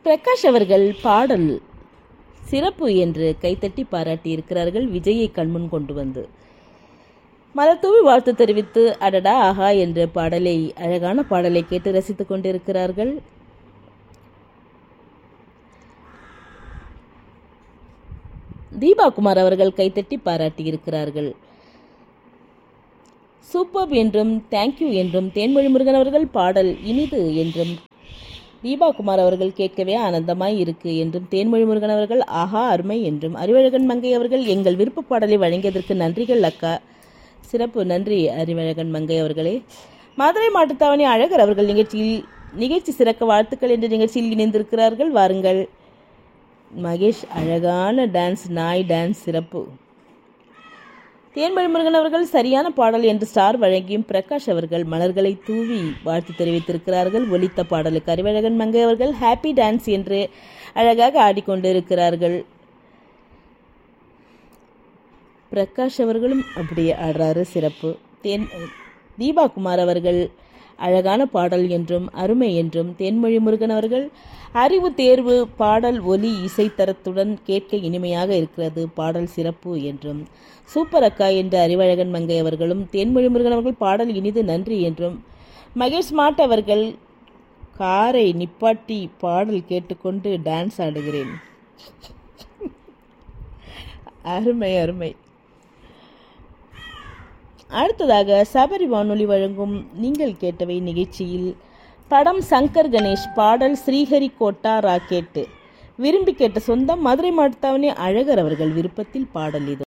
பிரகாஷ் அவர்கள் பாடல் சிறப்பு என்று கைத்தட்டி பாராட்டியிருக்கிறார்கள் விஜயை கண்முன் கொண்டு வந்து மலர்தூவி வாழ்த்து தெரிவித்து அடடா ஆஹா என்ற பாடலை அழகான பாடலை கேட்டு ரசித்துக் கொண்டிருக்கிறார்கள் தீபா குமார் அவர்கள் கைத்தட்டி பாராட்டியிருக்கிறார்கள் சூப்பர் என்றும் தேங்க்யூ என்றும் தேன்மொழி முருகன் அவர்கள் பாடல் இனிது என்றும் தீபா குமார் அவர்கள் கேட்கவே ஆனந்தமாய் இருக்கு என்றும் தேன்மொழி முருகன் அவர்கள் ஆஹா அருமை என்றும் அறிவழகன் மங்கை அவர்கள் எங்கள் விருப்ப பாடலை வழங்கியதற்கு நன்றிகள் அக்கா சிறப்பு நன்றி அறிவழகன் மங்கை அவர்களே மதுரை மாட்டுத்தாவணி அழகர் அவர்கள் நிகழ்ச்சியில் நிகழ்ச்சி சிறக்க வாழ்த்துக்கள் என்ற நிகழ்ச்சியில் இணைந்திருக்கிறார்கள் வாருங்கள் மகேஷ் அழகான டான்ஸ் நாய் டான்ஸ் சிறப்பு தேன்மொழி முருகன் அவர்கள் சரியான பாடல் என்று ஸ்டார் வழங்கியும் பிரகாஷ் அவர்கள் மலர்களை தூவி வாழ்த்து தெரிவித்திருக்கிறார்கள் ஒலித்த பாடலுக்கு அறிவழகன் மங்கை அவர்கள் ஹாப்பி டான்ஸ் என்று அழகாக ஆடிக்கொண்டிருக்கிறார்கள் பிரகாஷ் அவர்களும் அப்படியே ஆடுறாரு சிறப்பு தேன் தீபா குமார் அவர்கள் அழகான பாடல் என்றும் அருமை என்றும் தேன்மொழி முருகன் அவர்கள் அறிவு தேர்வு பாடல் ஒலி இசைத்தரத்துடன் கேட்க இனிமையாக இருக்கிறது பாடல் சிறப்பு என்றும் சூப்பர் அக்கா என்ற அறிவழகன் மங்கை அவர்களும் தேன்மொழி முருகன் அவர்கள் பாடல் இனிது நன்றி என்றும் மகேஷ் மாட் அவர்கள் காரை நிப்பாட்டி பாடல் கேட்டுக்கொண்டு டான்ஸ் ஆடுகிறேன் அருமை அருமை அடுத்ததாக சபரி வானொலி வழங்கும் நீங்கள் கேட்டவை நிகழ்ச்சியில் படம் சங்கர் கணேஷ் பாடல் ஸ்ரீஹரிகோட்டா ராக்கெட்டு விரும்பி கேட்ட சொந்தம் மதுரை மாட்டுத்தாவணி அழகர் அவர்கள் விருப்பத்தில் பாடல் இது